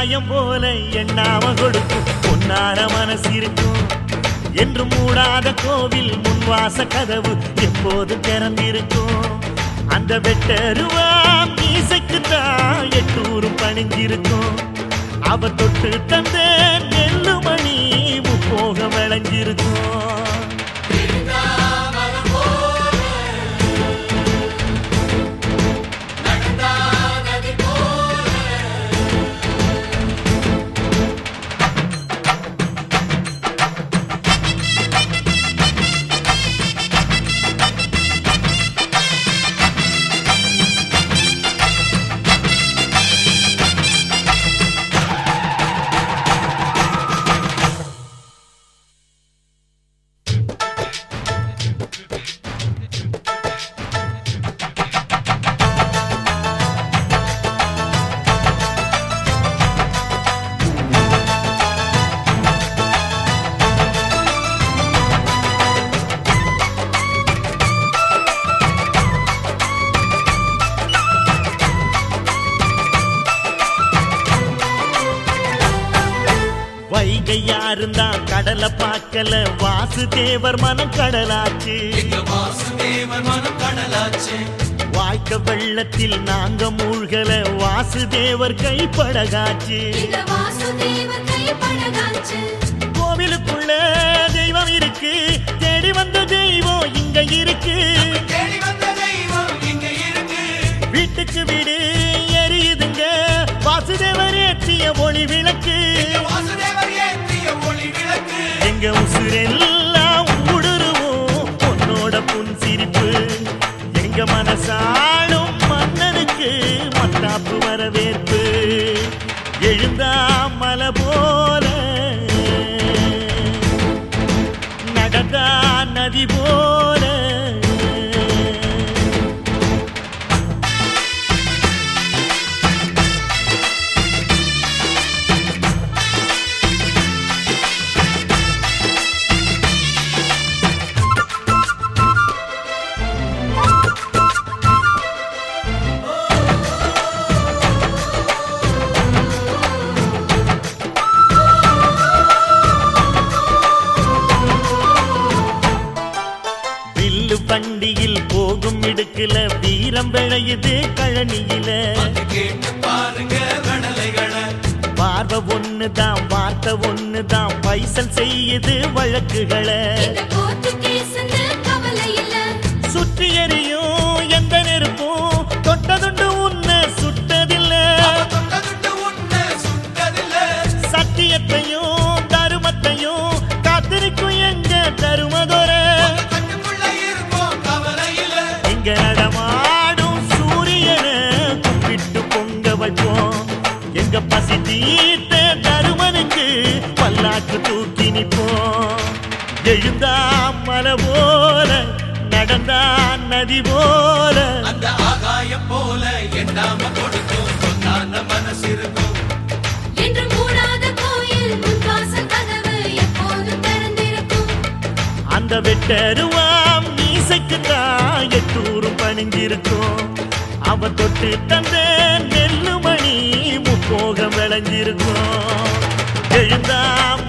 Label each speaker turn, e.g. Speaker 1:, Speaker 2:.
Speaker 1: ஆகாயம் போல எண்ணாம கொடுக்கும் பொன்னார மனசு இருக்கும் என்று மூடாத கோவில் முன்வாச கதவு எப்போது திறந்திருக்கும் அந்த வெட்டருவாம் மீசைக்கு தான் எட்டூரும் பணிஞ்சிருக்கும் அவ தொட்டு தந்த நெல்லு மணி முப்போக விளைஞ்சிருக்கும் வைகை யாருந்தான் கடலை பார்க்கல வாசுதேவர் மனம் கடலாச்சு
Speaker 2: எங்க வாசுதேவன் மனம் கடலாச்சே
Speaker 1: வாய்க்க வெள்ளத்தில் நாங்க மூழ்கல வாசுதேவர் கைப்படகாச்சு
Speaker 3: இந்த வாசுதேவர் கைப்படகாச்சு
Speaker 1: கோவிலுக்குள்ள தெய்வம் இருக்கு தேடி வந்த தெய்வம் இங்க இருக்கு
Speaker 2: தேடி வந்த தெய்வம் இங்க இருக்கு
Speaker 1: வீட்டுக்கு வீடு எரியுதுங்க வாசுதேவர் ஏற்றிய ஒளி விளக்கு
Speaker 2: எங்க வாசுதேவர் ஏற்றிய ஒளி விளக்கு
Speaker 1: எங்க உசுரெல்லாம் ஊடுருவோம் உன்னோட புன் சிரிப்பு எங்க மனசாளும் மன்னனுக்கு மத்தாப்பு வரவேற்பு எழுந்தா மலை போல நடந்தா நதி போல வில்லு வண்டியில் போகும் இடுக்குல வீரம் விளையுது கழனியில
Speaker 2: வந்து கேட்டு பாருங்க கடலைகளை
Speaker 1: பார்வை ஒண்ணுதான் வார்த்தை ஒண்ணுதான் பைசல் செய்யுது வழக்குகளை
Speaker 3: இந்த கோர்ட்டு கேஸ்னு கவலை இல்ல
Speaker 1: சுற்றி எறியும் எந்த நெருப்பும் தொட்டதுண்டு உன்னை சுட்டதில்ல
Speaker 2: தொட்டதுண்டு உன்னை சுட்டதில்ல
Speaker 1: சத்தியத்தையும் தருமத்தையும் காத்திருக்கும் எங்க தருமதொரை
Speaker 2: கட்டுக்குள்ள இருப்போம் கவலை இல்ல
Speaker 1: இங்க நடமாடும் சூரியனை கும்பிட்டு பொங்க வைப்போம் எங்க பசி தீர்த்த தருமனுக்கு பல்லாக்கு தூக்கி நிப்போம் எழுந்தா மலை போல நடந்தா நதி போல
Speaker 2: அந்த ஆகாயம் போல எண்ணாம கொடுக்கும் பொன்னான மனசு இருக்கும்
Speaker 3: என்று மூடாத கோயில் முன்வாசல் கதவு எப்போதும் திறந்திருக்கும்
Speaker 1: அந்த வெட்டருவாம் மீசைக்கு தான் எட்டூரும் பணிஞ்சிருக்கும் அவ தொட்டு தந்த நெல்லு மணி முப்போகம் விளைஞ்சிருக்கும் எழுந்தா